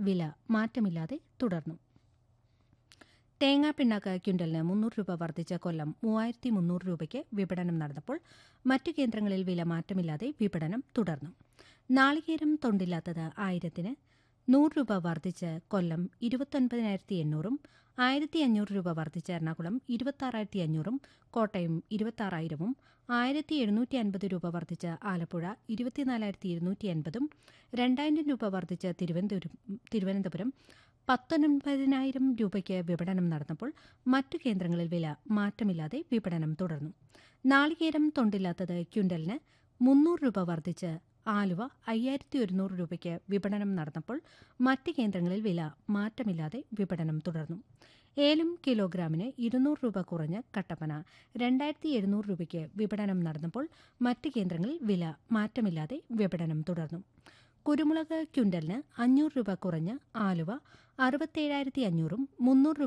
വില മാറ്റമില്ലാതെ തുടർന്നു തേങ്ങാ പിണ്ണാക്ക് ക്വിൻ്റലിന് മുന്നൂറ് രൂപ വർദ്ധിച്ച കൊല്ലം മൂവായിരത്തി മുന്നൂറ് രൂപയ്ക്ക് വിപണനം നടന്നപ്പോൾ മറ്റു കേന്ദ്രങ്ങളിൽ വില മാറ്റമില്ലാതെ വിപണനം തുടർന്നു നാളികേരം തൊണ്ടില്ലാത്തത് ആയിരത്തിന് നൂറ് രൂപ വർദ്ധിച്ച് കൊല്ലം ഇരുപത്തൊൻപതിനായിരത്തി എണ്ണൂറും ആയിരത്തി അഞ്ഞൂറ് രൂപ വർദ്ധിച്ച് എറണാകുളം ഇരുപത്താറായിരത്തി അഞ്ഞൂറും കോട്ടയം ഇരുപത്താറായിരവും ആയിരത്തി എഴുന്നൂറ്റി അൻപത് രൂപ വർദ്ധിച്ച് ആലപ്പുഴ ഇരുപത്തിനാലായിരത്തി ഇരുന്നൂറ്റി അൻപതും രണ്ടായിരം രൂപ വർദ്ധിച്ച് തിരുവനന്തപുരം തിരുവനന്തപുരം പത്തൊൻപതിനായിരം രൂപയ്ക്ക് വിപണനം നടന്നപ്പോൾ മറ്റു കേന്ദ്രങ്ങളിൽ വില മാറ്റമില്ലാതെ വിപണനം തുടർന്നു നാളികേരം തൊണ്ടില്ലാത്തത് ക്വിൻ്റലിന് മുന്നൂറ് രൂപ വർദ്ധിച്ച് ആലുവ അയ്യായിരത്തി ഒരുന്നൂറ് രൂപയ്ക്ക് വിപണനം നടന്നപ്പോൾ മറ്റ് കേന്ദ്രങ്ങളിൽ വില മാറ്റമില്ലാതെ വിപണനം തുടർന്നു ഏലം കിലോഗ്രാമിന് ഇരുന്നൂറ് രൂപ കുറഞ്ഞ് കട്ടപ്പന രണ്ടായിരത്തി എഴുന്നൂറ് രൂപയ്ക്ക് വിപണനം നടന്നപ്പോൾ മറ്റ് കേന്ദ്രങ്ങളിൽ വില മാറ്റമില്ലാതെ വിപണനം തുടർന്നു കുരുമുളക് ക്വിൻ്റലിന് അഞ്ഞൂറ് രൂപ കുറഞ്ഞ് ആലുവ അറുപത്തേഴായിരത്തി അഞ്ഞൂറും മുന്നൂറ്